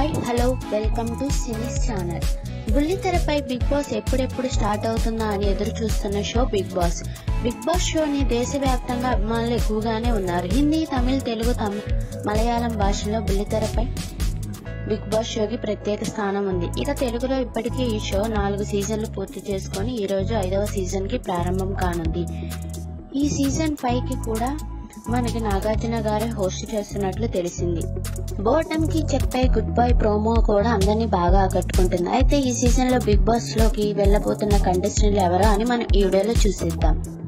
hi hello welcome to సినీస్ channel బుల్లితెరపై big boss ఎప్పుడెప్పుడు స్టార్ట్ అవుతుందా అని ఎదురు చూస్తున్న show big boss big boss షోని దేశవ్యాప్తంగా అభిమానులు ఎక్కువగానే ఉన్నారు హిందీ తమిళ్ తెలుగు తమ్ మలయాళం భాషలో బుల్లితెరపై బిగ్ బాస్ షోకి ప్రత్యేక స్థానం ఉంది ఇక తెలుగులో ఇప్పటికీ ఈ షో నాలుగు సీజన్లు పూర్తి చేసుకొని ఈ రోజు ఐదవ సీజన్ కి ప్రారంభం కానుంది ఈ సీజన్ ఫైవ్ కి కూడా మనకి నాగార్జున గారే హోస్ట్ చేస్తున్నట్లు తెలిసింది బోటమ్ కి చెప్పే గుడ్ బై ప్రోమో కూడా అందరినీ బాగా ఆకట్టుకుంటుంది అయితే ఈ సీజన్ లో బిగ్ బాస్ లోకి వెళ్ళబోతున్న కంటెస్టెంట్లు ఎవరో అని మనం ఈ వీడియోలో చూసేద్దాం